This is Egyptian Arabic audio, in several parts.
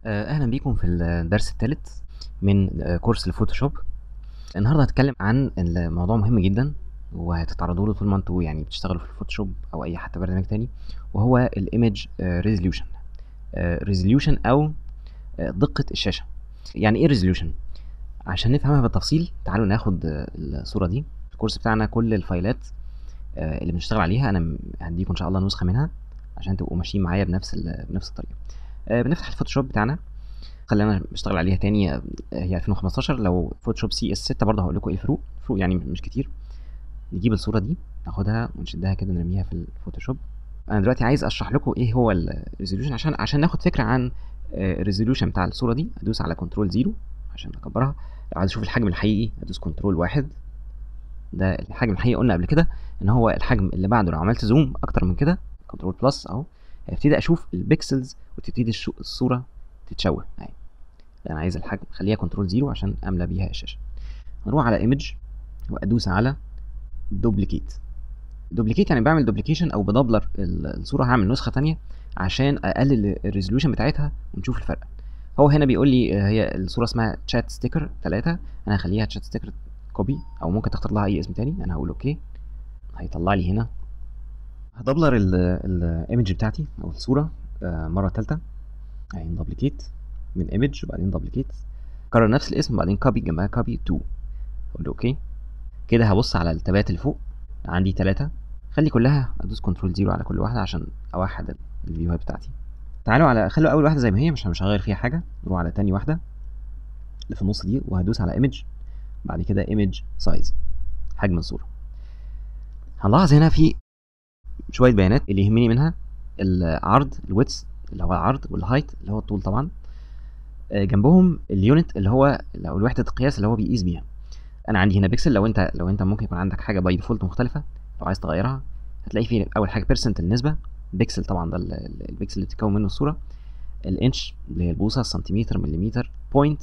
آه، اهلا بيكم في الدرس الثالث من آه، كورس الفوتوشوب النهارده هتكلم عن الموضوع مهم جدا وهتتعرضوا له طول ما انتوا يعني بتشتغلوا في الفوتوشوب او اي حتى برنامج تاني وهو الايمج ريزوليوشن ريزوليوشن او آه، دقة الشاشة يعني ايه ريزوليوشن عشان نفهمها بالتفصيل تعالوا ناخد آه، الصورة دي في الكورس بتاعنا كل الفايلات آه، اللي بنشتغل عليها انا م- هديكم ان شاء الله نسخة منها عشان تبقوا ماشيين معايا بنفس ال- بنفس الطريقة آه، بنفتح الفوتوشوب بتاعنا خلينا نشتغل عليها تاني آه، هي 2015 لو فوتوشوب سي اس 6 برضه هقول لكم ايه الفروق الفروق يعني مش كتير نجيب الصوره دي ناخدها ونشدها كده نرميها في الفوتوشوب انا دلوقتي عايز اشرح لكم ايه هو الريزوليوشن عشان عشان ناخد فكره عن الريزوليوشن بتاع الصوره دي ادوس على كنترول زيرو عشان اكبرها لو عايز اشوف الحجم الحقيقي ادوس كنترول واحد ده الحجم الحقيقي قلنا قبل كده ان هو الحجم اللي بعده لو عملت زوم اكتر من كده كنترول بلس اهو هيبتدي اشوف البيكسلز وتبتدي الشو- الصوره تتشوه اهي انا عايز الحجم خليها كنترول زيرو عشان املى بيها الشاشه نروح على ايمج وادوس على دوبليكيت دوبليكيت يعني بعمل دوبليكيشن او بدبلر ال- الصوره هعمل نسخه تانية عشان اقلل الريزوليوشن بتاعتها ونشوف الفرق هو هنا بيقول لي آه، هي الصوره اسمها تشات ستيكر 3 انا هخليها تشات ستيكر كوبي او ممكن تختار لها اي اسم تاني انا هقول اوكي هيطلع لي هنا هدبلر الايمج بتاعتي او الصوره آه، مره ثالثه بعدين دوبليكيت من ايمج وبعدين دوبليكيت كرر نفس الاسم وبعدين كوبي جنبها كوبي 2 اقول له اوكي كده هبص على التابات اللي فوق عندي ثلاثة خلي كلها ادوس كنترول زيرو على كل واحدة عشان اوحد ال- الفيوهات بتاعتي تعالوا على خلوا اول واحدة زي ما هي مش مش هغير فيها حاجة نروح على تاني واحدة اللي في النص دي وهدوس على ايمج بعد كده ايمج سايز حجم الصورة هنلاحظ هنا في شوية بيانات اللي يهمني منها العرض الويتس اللي هو العرض والهايت اللي هو الطول طبعا آه، جنبهم اليونت اللي هو او الوحدة القياس اللي هو بيقيس بيها انا عندي هنا بيكسل لو انت لو انت ممكن يكون عندك حاجه باي ديفولت مختلفه لو عايز تغيرها هتلاقي فيه اول حاجه بيرسنت النسبه بيكسل طبعا ده ال- ال- البيكسل اللي بتتكون منه الصوره الانش اللي هي البوصه السنتيمتر مليمتر بوينت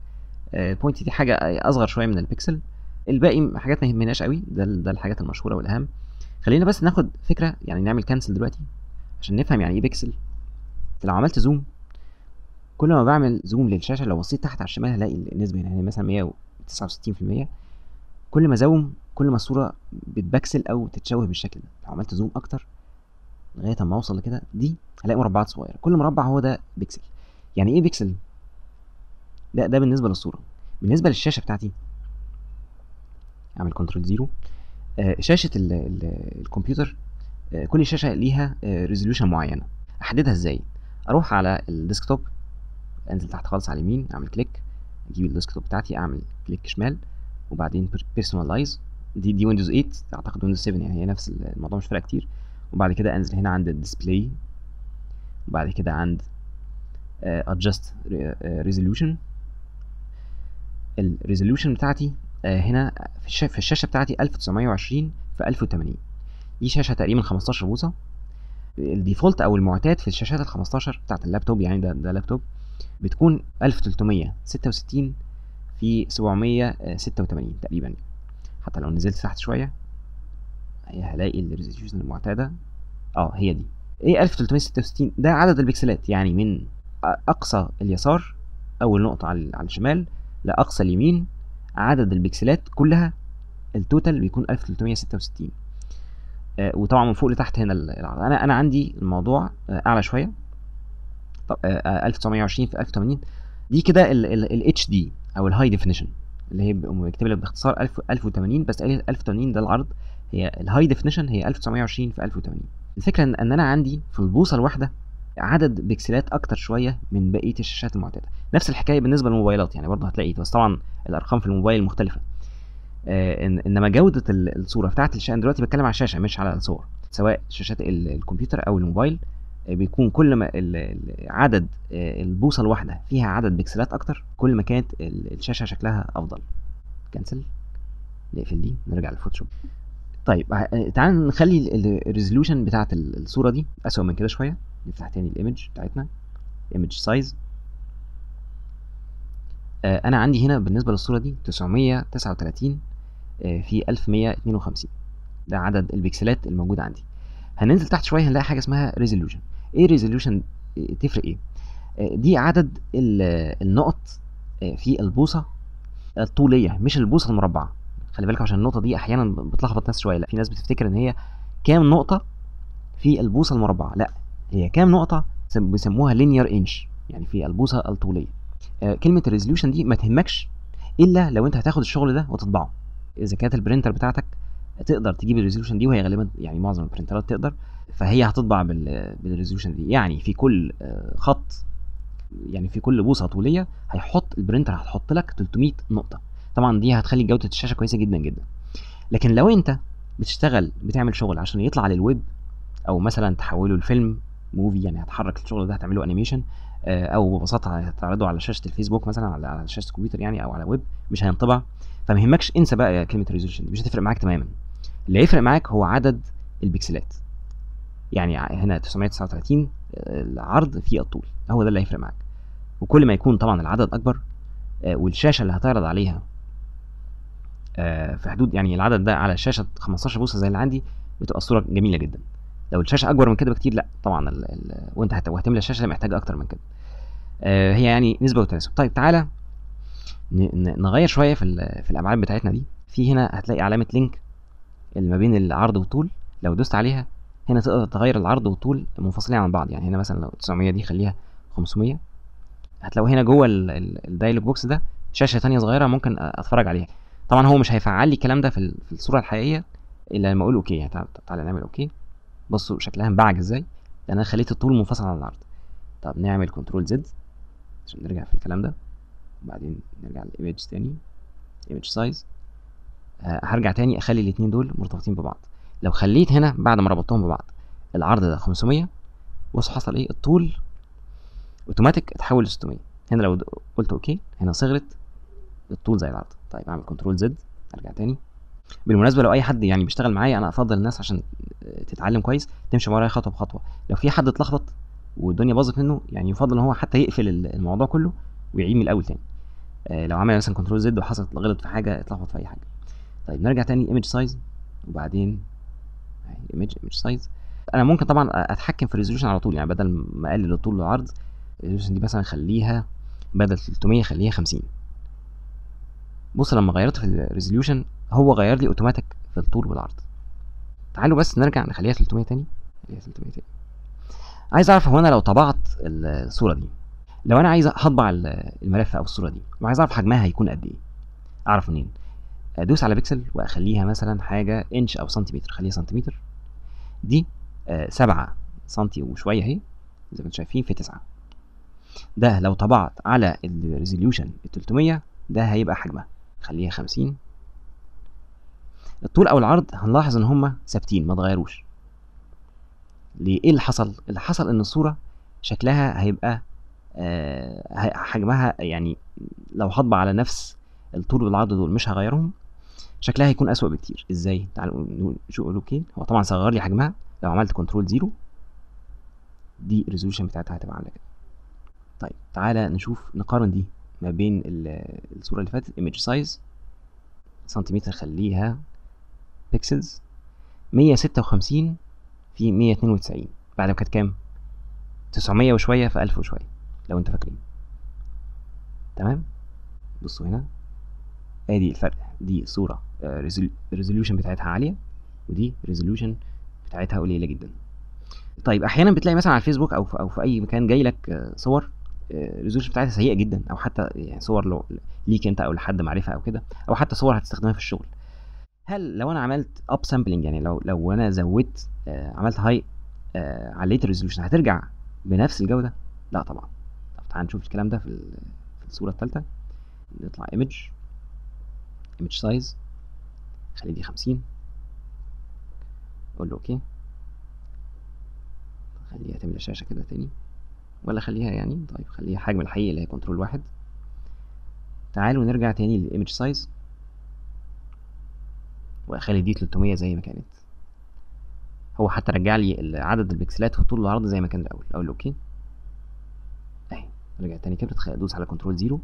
بوينت دي حاجه اصغر شويه من البيكسل الباقي حاجات ما يهمناش قوي ده ال- ده الحاجات المشهوره والاهم خلينا بس ناخد فكره يعني نعمل كانسل دلوقتي عشان نفهم يعني ايه بيكسل لو عملت زوم كل ما بعمل زوم للشاشه لو بصيت تحت على الشمال هلاقي النسبه هنا هي مثلا 169% كل ما زوم كل ما الصوره بتبكسل او تتشوه بالشكل ده لو عملت زوم اكتر لغايه اما اوصل لكده دي هلاقي مربعات صغيره كل مربع هو ده بيكسل يعني ايه بيكسل ده ده بالنسبه للصوره بالنسبه للشاشه بتاعتي اعمل كنترول زيرو آه شاشه ال ال الكمبيوتر آه كل شاشه ليها ريزوليوشن معينه احددها ازاي اروح على الديسكتوب انزل تحت خالص على اليمين اعمل كليك اجيب الديسكتوب بتاعتي اعمل كليك شمال وبعدين بيرسوناليز دي دي ويندوز 8 اعتقد ويندوز 7 يعني هي نفس الموضوع مش فارق كتير وبعد كده انزل هنا عند الديسبلاي وبعد كده عند ادجست ريزوليوشن الريزوليوشن بتاعتي آه، هنا في الشا- في الشاشه بتاعتي 1920 في 1080 دي شاشه تقريبا 15 بوصه الديفولت او المعتاد في الشاشات ال 15 بتاعت اللابتوب يعني ده ده لابتوب بتكون 1366 في 786 تقريبا حتى لو نزلت تحت شويه هي هلاقي الريزوليوشن المعتاده اه هي دي ايه 1366 ده عدد البكسلات يعني من اقصى اليسار اول نقطه على على الشمال لاقصى اليمين عدد البكسلات كلها التوتال بيكون 1366 آه وطبعا من فوق لتحت هنا ال- العرض انا انا عندي الموضوع آه اعلى شويه طب آه آه، 1920 في 1080 دي كده الاتش دي او الهاي ديفينيشن اللي هي بيقوم يكتب لك باختصار 1000 1080 بس قال 1080 ده العرض هي الهاي ديفينيشن هي 1920 في 1080 الفكره ان ان انا عندي في البوصه الواحده عدد بكسلات اكتر شويه من بقيه الشاشات المعتاده نفس الحكايه بالنسبه للموبايلات يعني برضه هتلاقي بس طبعا الارقام في الموبايل مختلفه آه إن انما جوده ال- الصوره بتاعت الشاشه أنا دلوقتي بتكلم على الشاشه مش على الصور سواء شاشات ال- الكمبيوتر او الموبايل آه، بيكون كل ما ال- ال- عدد آه، البوصه الواحده فيها عدد بكسلات اكتر كل ما كانت ال- الشاشه شكلها افضل كنسل نقفل دي نرجع للفوتوشوب طيب ه- تعال نخلي الريزوليوشن بتاعت ال- الصوره دي اسوأ من كده شويه نفتح تاني الايمج بتاعتنا ايمج سايز انا عندي هنا بالنسبه للصوره دي 939 آه، في 1152 ده عدد البكسلات الموجوده عندي هننزل تحت شويه هنلاقي حاجه اسمها ريزوليوشن ايه ريزوليوشن تفرق ايه آه، دي عدد ال- النقط آه، في البوصه الطوليه مش البوصه المربعه خلي بالك عشان النقطه دي احيانا بتلخبط ناس شويه لا في ناس بتفتكر ان هي كام نقطه في البوصه المربعه لا هي كام نقطه سم- بيسموها لينير انش يعني في البوصه الطوليه آه، كلمه الريزوليوشن دي ما تهمكش الا لو انت هتاخد الشغل ده وتطبعه اذا كانت البرينتر بتاعتك تقدر تجيب الريزوليوشن دي وهي غالبا يعني معظم البرنترات تقدر فهي هتطبع بال بالريزوليوشن دي يعني في كل آه، خط يعني في كل بوصه طوليه هيحط البرينتر هتحط لك 300 نقطه طبعا دي هتخلي جوده الشاشه كويسه جدا جدا لكن لو انت بتشتغل بتعمل شغل عشان يطلع للويب او مثلا تحوله لفيلم موفي يعني هتحرك الشغل ده هتعمله انيميشن او ببساطه هتعرضه على شاشه الفيسبوك مثلا على على شاشه الكمبيوتر يعني او على ويب مش هينطبع فما يهمكش انسى بقى كلمه ريزولوشن مش هتفرق معاك تماما اللي هيفرق معاك هو عدد البكسلات يعني ع- هنا 939 آه، العرض في الطول هو ده اللي هيفرق معاك وكل ما يكون طبعا العدد اكبر آه، والشاشه اللي هتعرض عليها آه، في حدود يعني العدد ده على شاشه 15 بوصه زي اللي عندي بتبقى الصوره جميله جدا لو الشاشه اكبر من كده بكتير لا طبعا ال ال وانت هت- وهتملى الشاشه محتاجه اكتر من كده آه، هي يعني نسبه وتناسب طيب تعالى ن- ن- نغير شويه في ال- في الابعاد بتاعتنا دي في هنا هتلاقي علامه لينك اللي ما بين العرض والطول لو دوست عليها هنا تقدر تغير العرض والطول منفصلين عن بعض يعني هنا مثلا لو 900 دي خليها 500 هتلاقوا هنا جوه ال- ال- الدايلوج بوكس ده شاشه تانية صغيره ممكن اتفرج عليها طبعا هو مش هيفعل لي الكلام ده في ال- في الصوره الحقيقيه الا لما اقول اوكي يعني تعالى تعالى نعمل اوكي بصوا شكلها مبعج ازاي لان انا خليت الطول منفصل عن العرض طب نعمل كنترول زد عشان نرجع في الكلام ده وبعدين نرجع للايمج تاني ايمج سايز هرجع تاني اخلي الاتنين دول مرتبطين ببعض لو خليت هنا بعد ما ربطتهم ببعض العرض ده 500 بص حصل ايه الطول اوتوماتيك اتحول ل 600 هنا لو د- قلت اوكي هنا صغرت الطول زي العرض طيب اعمل كنترول زد ارجع تاني بالمناسبه لو اي حد يعني بيشتغل معايا انا افضل الناس عشان تتعلم كويس تمشي ورايا خطوه بخطوه لو في حد اتلخبط والدنيا باظت منه يعني يفضل ان هو حتى يقفل ال- الموضوع كله ويعيد من الاول تاني آه، لو عمل مثلا كنترول زد وحصلت غلط في حاجه اتلخبط في اي حاجه طيب نرجع تاني ايمج سايز وبعدين ايمج ايمج سايز انا ممكن طبعا اتحكم في الريزولوشن على طول يعني بدل ما اقلل الطول والعرض الريزولوشن دي مثلا خليها بدل 300 خليها 50 بص لما غيرت في الريزولوشن هو غير لي اوتوماتيك في الطول والعرض تعالوا بس نرجع نخليها 300 تاني خليها 300 تاني عايز اعرف هو انا لو طبعت الصوره دي لو انا عايز هطبع ال- الملف او الصوره دي وعايز اعرف حجمها هيكون قد ايه اعرف منين ادوس على بيكسل واخليها مثلا حاجه انش او سنتيمتر خليها سنتيمتر دي آه، سبعة سنتي وشويه اهي زي ما انتم شايفين في تسعة ده لو طبعت على الريزوليوشن ال 300 ده هيبقى حجمها خليها 50 الطول او العرض هنلاحظ ان هما ثابتين ما اتغيروش ليه ايه اللي حصل اللي حصل ان الصوره شكلها هيبقى آه، ه- حجمها يعني لو هطبع على نفس الطول والعرض دول مش هغيرهم شكلها هيكون اسوأ بكتير ازاي تعالوا نقول- شو اوكي هو طبعا صغر لي حجمها لو عملت كنترول زيرو دي الريزولوشن بتاعتها هتبقى عامله كده طيب تعالى نشوف نقارن دي ما بين ال- الصوره اللي فاتت ايمج سايز سنتيمتر خليها بيكسلز 156 في 192 بعد ما كانت كام 900 وشويه في 1000 وشويه لو انت فاكرين تمام بصوا هنا ادي الفرق دي صوره الريزوليوشن بتاعتها عاليه ودي ريزوليوشن بتاعتها قليله جدا طيب احيانا بتلاقي مثلا على الفيسبوك او في, أو في اي مكان جاي لك آه، صور الريزوليوشن بتاعتها سيئه جدا او حتى يعني صور لو ليك انت او لحد معرفه او كده او حتى صور هتستخدمها في الشغل هل لو انا عملت اب سامبلنج يعني لو لو انا زودت آه، عملت هاي عليت الريزوليوشن هترجع بنفس الجوده لا طبعا طب تعال نشوف الكلام ده في ال- في الصوره الثالثه نطلع ايمج ايمج سايز خلي دي 50 اقول له اوكي خليها تملى الشاشه كده تاني ولا خليها يعني طيب خليها حجم الحقيقي اللي هي كنترول واحد تعالوا نرجع تاني للايمج سايز واخلي دي 300 زي ما كانت هو حتى رجع لي عدد البكسلات والطول والعرض زي ما كان الاول اقول له اوكي اهي رجع تاني كده تخ- ادوس على كنترول زيرو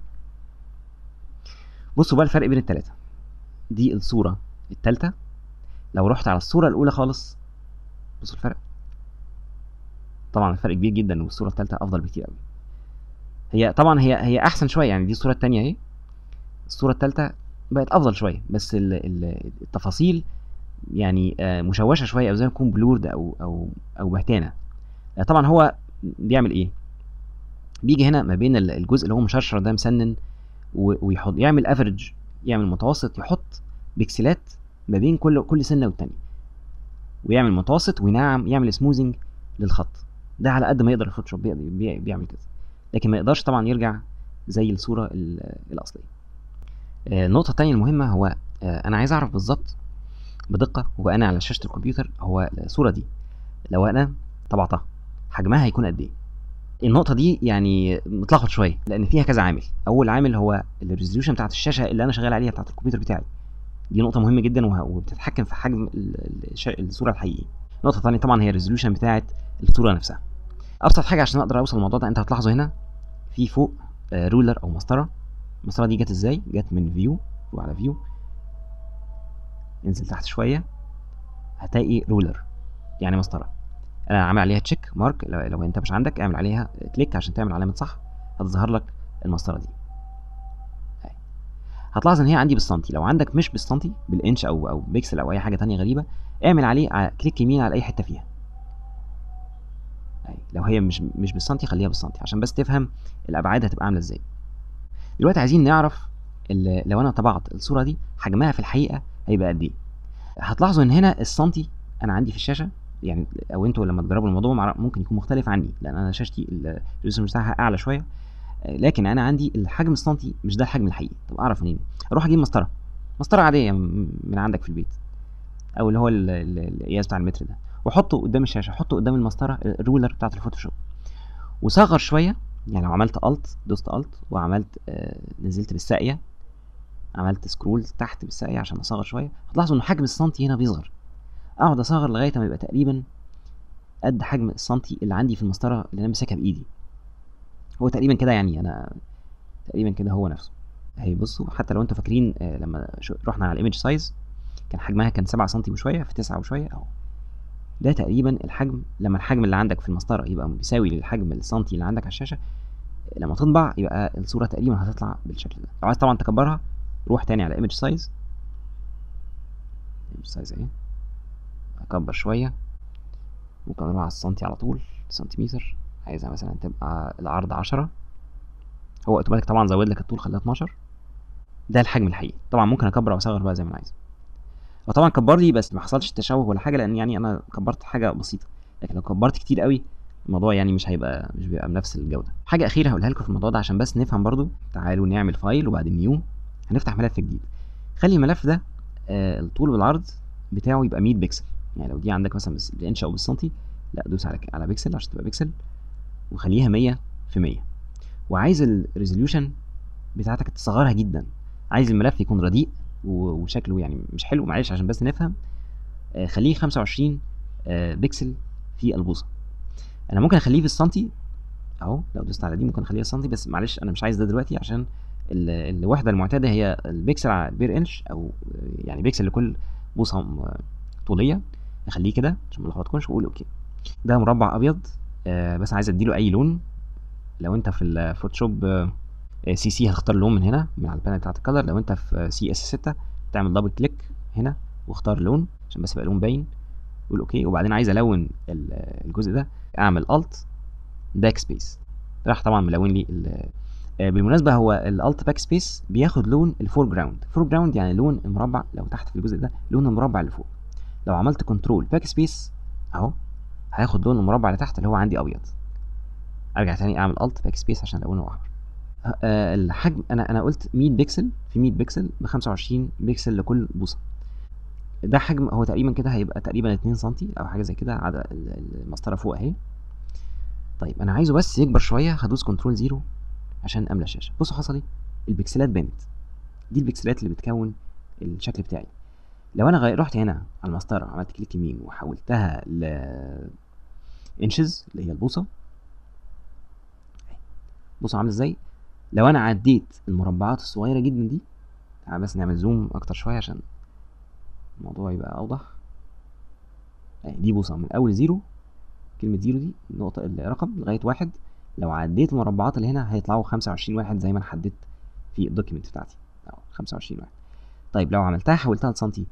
بصوا بقى الفرق بين التلاتة دي الصورة التالتة لو رحت على الصورة الأولى خالص بصوا الفرق طبعا الفرق كبير جدا والصورة التالتة أفضل بكتير أوي هي طبعا هي هي احسن شويه يعني دي الصوره التانية اهي الصوره التالتة بقت افضل شويه بس ال- ال- التفاصيل يعني آه، مشوشه شويه او زي ما يكون بلورد او او او بهتانه آه، طبعا هو بيعمل ايه بيجي هنا ما بين ال- الجزء اللي هو مشرشر ده مسنن و- ويحط يعمل افريج يعمل متوسط يحط بكسلات ما بين كل كل سنه والتانيه ويعمل متوسط وينعم يعمل سموزنج للخط ده على قد ما يقدر الفوتوشوب بيقدر- بي- بيعمل كده لكن ما يقدرش طبعا يرجع زي الصوره ال- الاصليه آه، النقطه التانيه المهمه هو آه، انا عايز اعرف بالظبط بدقه وانا على شاشه الكمبيوتر هو الصوره دي لو انا طبعتها حجمها هيكون قد ايه النقطه دي يعني متلخبط شويه لان فيها كذا عامل اول عامل هو الريزوليوشن بتاعت الشاشه اللي انا شغال عليها بتاعت الكمبيوتر بتاعي دي نقطه مهمه جدا وه- وبتتحكم في حجم ال- ال- الش- الصوره الحقيقيه النقطه الثانيه طبعا هي الريزوليوشن بتاعت الصوره نفسها ابسط حاجه عشان اقدر اوصل للموضوع ده انت هتلاحظوا هنا في فوق رولر او مسطره المسطره دي جت ازاي جت من فيو وعلى فيو انزل تحت شويه هتلاقي رولر يعني مسطره انا عامل عليها تشيك مارك لو, لو انت مش عندك اعمل عليها كليك عشان تعمل علامه صح هتظهر لك المسطره دي أهي. هتلاحظ ان هي عندي بالسنتي لو عندك مش بالسنتي بالانش او او بيكسل او اي حاجه تانية غريبه اعمل عليه ع- كليك يمين على اي حته فيها أهي. لو هي مش مش بالسنتي خليها بالسنتي عشان بس تفهم الابعاد هتبقى عامله ازاي دلوقتي عايزين نعرف ال- لو انا طبعت الصوره دي حجمها في الحقيقه هيبقى قد ايه هتلاحظوا ان هنا السنتي انا عندي في الشاشه يعني او انتوا لما تجربوا الموضوع مع- ممكن يكون مختلف عني لان انا شاشتي ال- الريزولوشن بتاعها اعلى شويه آه، لكن انا عندي الحجم السنتي مش ده الحجم الحقيقي طب اعرف منين اروح اجيب مسطره مسطره عاديه م- من عندك في البيت او اللي هو ال- ال- القياس بتاع المتر ده واحطه قدام الشاشه احطه قدام المسطره الرولر بتاعت الفوتوشوب وصغر شويه يعني لو عملت الت دوست الت وعملت آه نزلت بالساقيه عملت سكرول تحت بالساقيه عشان اصغر شويه هتلاحظوا ان حجم السنتي هنا بيصغر اقعد اصغر لغايه ما يبقى تقريبا قد حجم السنتي اللي عندي في المسطره اللي انا ماسكها بايدي هو تقريبا كده يعني انا تقريبا كده هو نفسه اهي بصوا حتى لو انتوا فاكرين آه، لما شو- رحنا على الايمج سايز كان حجمها كان 7 سم وشويه في 9 وشويه اهو ده تقريبا الحجم لما الحجم اللي عندك في المسطره يبقى بيساوي للحجم السنتي اللي عندك على الشاشه لما تطبع يبقى الصوره تقريبا هتطلع بالشكل ده لو عايز طبعا تكبرها روح تاني على ايمج سايز ايمج سايز ايه اكبر شويه ممكن اروح على السنتي على طول سنتيمتر عايزها مثلا تبقى العرض 10 هو اوتوماتيك طبعا زود لك الطول خليها 12 ده الحجم الحقيقي طبعا ممكن اكبر او اصغر بقى زي ما انا عايز هو طبعا كبر لي بس ما حصلش تشوه ولا حاجه لان يعني انا كبرت حاجه بسيطه لكن لو كبرت كتير قوي الموضوع يعني مش هيبقى مش بيبقى بنفس الجوده حاجه اخيره هقولها لكم في الموضوع ده عشان بس نفهم برضو تعالوا نعمل فايل وبعدين نيو هنفتح ملف جديد خلي الملف ده آه الطول والعرض بتاعه يبقى 100 بكسل يعني لو دي عندك مثلا بس- بالانش او بالسنتي لا دوس على على بكسل عشان تبقى بكسل وخليها 100 في 100 وعايز الريزوليوشن بتاعتك تصغرها جدا عايز الملف يكون رديء و- وشكله يعني مش حلو معلش عشان بس نفهم آه، خليه 25 آه، بكسل في البوصه انا ممكن اخليه في السنتي اهو لو دوست على دي ممكن اخليها سنتي بس معلش انا مش عايز ده دلوقتي عشان ال- الوحده المعتاده هي البكسل على بير انش او آه، يعني بكسل لكل بوصه م- طوليه اخليه كده عشان ما نلخبطكمش واقول اوكي ده مربع ابيض آه، بس عايز اديله اي لون لو انت في الفوتوشوب سي سي هتختار لون من هنا من على البانل بتاعت الكلر لو انت في سي اس 6 تعمل دبل كليك هنا واختار لون عشان بس يبقى لون باين قول اوكي وبعدين عايز الون ال- الجزء ده اعمل الت باك سبيس راح طبعا ملون لي ال- آه، بالمناسبه هو الالت باك سبيس بياخد لون الفور جراوند فور جراوند يعني لون المربع لو تحت في الجزء ده لون المربع اللي فوق لو عملت كنترول باك سبيس اهو هياخد لون المربع اللي تحت اللي هو عندي ابيض ارجع تاني اعمل الت باك سبيس عشان لونه احمر آه، الحجم انا انا قلت 100 بكسل في 100 بكسل ب 25 بكسل لكل بوصه ده حجم هو تقريبا كده هيبقى تقريبا 2 سم او حاجه زي كده على ال- المسطره فوق اهي طيب انا عايزه بس يكبر شويه هدوس كنترول زيرو عشان املى الشاشه بصوا حصل ايه البكسلات بانت دي البكسلات اللي بتكون الشكل بتاعي لو انا غير رحت هنا على المسطره عملت كليك يمين وحولتها ل انشز اللي هي البوصه بصوا عامله ازاي لو انا عديت المربعات الصغيره جدا دي تعال بس نعمل زوم اكتر شويه عشان الموضوع يبقى اوضح اهي دي بوصه من اول زيرو كلمه زيرو دي النقطه الرقم لغايه واحد لو عديت المربعات اللي هنا هيطلعوا 25 واحد زي ما انا حددت في الدوكيمنت بتاعتي اهو 25 واحد طيب لو عملتها حولتها لسنتي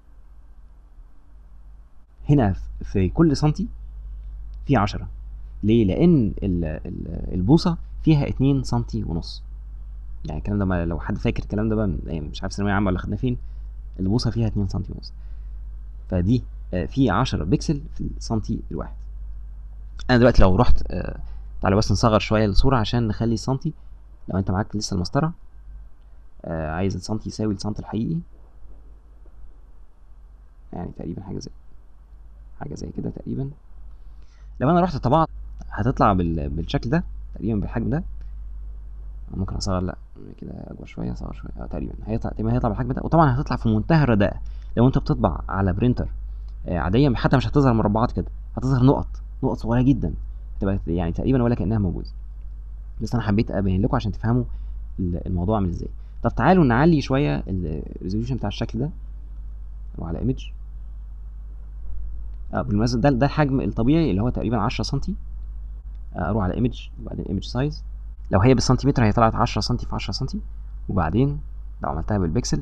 هنا في كل سنتي في 10 ليه لان ال- ال- البوصه فيها 2 سنتي ونص يعني الكلام ده ما لو حد فاكر الكلام ده بقى من أيام مش عارف ثانويه عامه ولا خدناه فين البوصه فيها 2 سنتي ونص فدي آه، في 10 بكسل في السنتي الواحد انا دلوقتي لو رحت آه، تعالى بس نصغر شويه الصوره عشان نخلي السنتي لو انت معاك لسه المسطره آه، عايز السنتي يساوي السنتي الحقيقي يعني تقريبا حاجه زي حاجه زي كده تقريبا لو انا رحت طبعت هتطلع بال... بالشكل ده تقريبا بالحجم ده ممكن اصغر لا كده اكبر شويه اصغر شويه آه تقريبا هيطلع تقريبا هيطلع بالحجم ده وطبعا هتطلع في منتهى الرداءه لو انت بتطبع على برينتر آه، عاديه حتى مش هتظهر مربعات كده هتظهر نقط نقط صغيره جدا تبقى يعني تقريبا ولا كانها موجوده بس انا حبيت ابين لكم عشان تفهموا ال- الموضوع عامل ازاي طب تعالوا نعلي شويه الريزوليوشن بتاع الشكل ده وعلى ايمج اه بالمناسبه ده ده الحجم الطبيعي اللي هو تقريبا 10 سم آه، اروح على ايمج وبعدين ايمج سايز لو هي بالسنتيمتر هي طلعت 10 سم في 10 سم وبعدين لو عملتها بالبكسل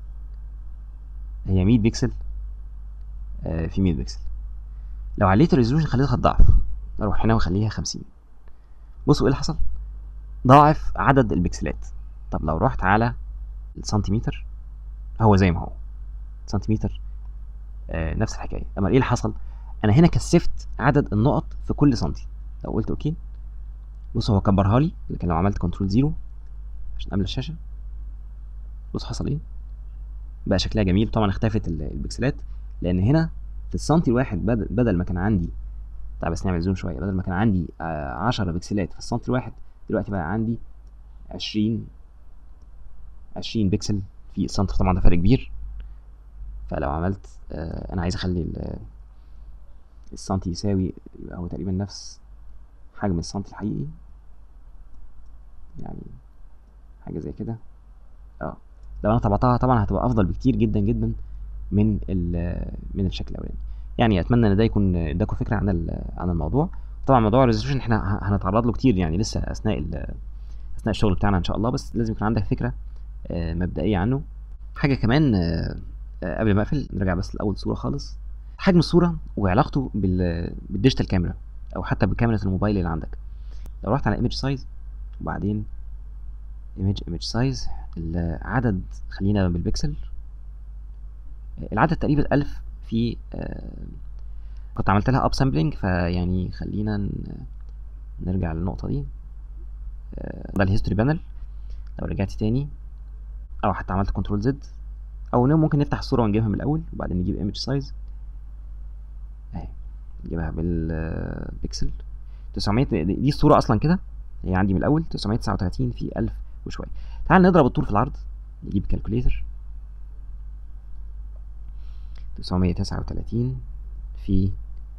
هي 100 بكسل آه، في 100 بكسل لو عليت الريزولوشن خليتها تضاعف اروح هنا واخليها 50 بصوا ايه اللي حصل ضاعف عدد البكسلات طب لو رحت على السنتيمتر هو زي ما هو سنتيمتر آه نفس الحكايه اما ايه اللي حصل انا هنا كثفت عدد النقط في كل سنتي لو قلت اوكي بص هو كبرها لي لكن لو عملت كنترول زيرو عشان املى الشاشه بص حصل ايه بقى شكلها جميل طبعا اختفت ال- البكسلات لان هنا في السنتي الواحد بدل, بدل ما كان عندي تعال بس نعمل زوم شويه بدل ما كان عندي آه 10 بكسلات في السنتي الواحد دلوقتي بقى عندي 20 20 بكسل في السنتر طبعا ده فرق كبير فلو عملت آه انا عايز اخلي ال- السنتي يساوي يبقى هو تقريبا نفس حجم السنتي الحقيقي يعني حاجه زي كده اه لو انا طبعتها طبعا هتبقى افضل بكتير جدا جدا من ال- من الشكل الاولاني يعني اتمنى ان ده يكون اداكم فكره عن ال- عن الموضوع طبعا موضوع الريزولوشن احنا ه- هنتعرض له كتير يعني لسه اثناء ال- اثناء الشغل بتاعنا ان شاء الله بس لازم يكون عندك فكره آه، مبدئيه عنه حاجه كمان آه، آه، قبل ما اقفل نرجع بس لاول صوره خالص حجم الصوره وعلاقته بال بالديجيتال كاميرا او حتى بكاميرا الموبايل اللي عندك لو رحت على ايمج سايز وبعدين ايمج ايمج سايز العدد خلينا بالبكسل العدد تقريبا 1000 في آه، كنت عملت لها اب سامبلنج فيعني خلينا ن- نرجع للنقطه دي آه، ده الهيستوري بانل لو رجعت تاني او حتى عملت كنترول زد او إنه ممكن نفتح الصوره ونجيبها من الاول وبعدين نجيب ايمج سايز اهي نجيبها بالبكسل 900 دي دي الصوره اصلا كده هي عندي من الاول 939 في 1000 وشويه تعال نضرب الطول في العرض نجيب كالكوليتر 939 في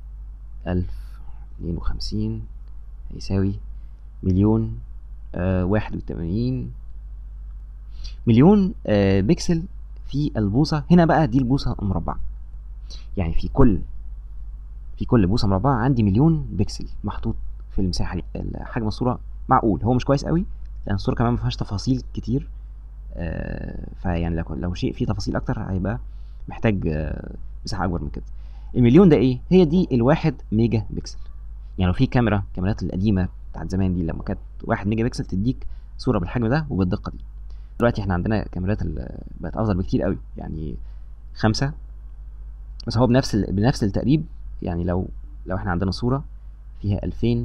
1052 هيساوي مليون آه واحد وتمانين مليون آه بكسل في البوصة هنا بقى دي البوصة المربعة يعني في كل في كل بوصة مربعة عندي مليون بكسل محطوط في المساحة دي حجم الصورة معقول هو مش كويس قوي لأن الصورة كمان ما فيهاش تفاصيل كتير آه فيعني لو لو شيء فيه تفاصيل أكتر هيبقى محتاج آه مساحة أكبر من كده المليون ده إيه؟ هي دي الواحد ميجا بكسل يعني لو في كاميرا الكاميرات القديمة بتاعت زمان دي لما كانت واحد ميجا بكسل تديك صورة بالحجم ده وبالدقة دي دلوقتي احنا عندنا كاميرات ال- بقت افضل بكتير قوي يعني خمسة بس هو بنفس ال... بنفس التقريب يعني لو لو احنا عندنا صورة فيها 2000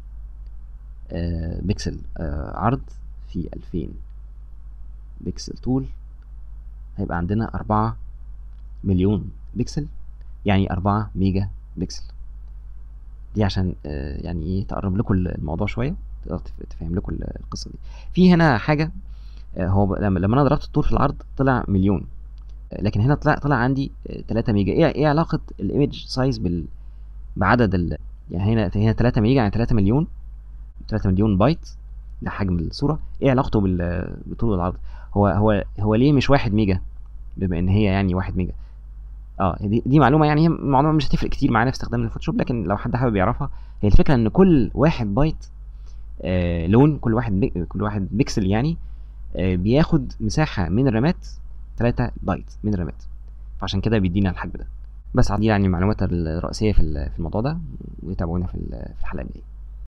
آه بكسل آه عرض في 2000 بكسل طول هيبقى عندنا 4 مليون بكسل يعني 4 ميجا بكسل دي عشان آه يعني ايه تقرب لكم الموضوع شويه تقدر تف- تفهم لكم القصه دي في هنا حاجه آه، هو ب- لما لما انا ضربت الطول في العرض طلع مليون آه، لكن هنا طلع طلع عندي آه، 3 ميجا ايه ايه علاقه الايمج سايز بال بعدد ال يعني هنا هنا 3 ميجا يعني 3 مليون 3 مليون بايت ده حجم الصوره ايه علاقته بال بطول العرض هو هو هو ليه مش 1 ميجا بما ان هي يعني 1 ميجا اه دي, دي معلومه يعني هي معلومه مش هتفرق كتير معانا في استخدام الفوتوشوب لكن لو حد حابب يعرفها هي الفكره ان كل واحد بايت آه لون كل واحد بي... كل واحد بيكسل يعني آه بياخد مساحه من الرامات 3 بايت من الرامات فعشان كده بيدينا الحجم ده بس دي يعني المعلومات الرئيسيه في ال- في الموضوع ده وتابعونا في ال- في الحلقه الجايه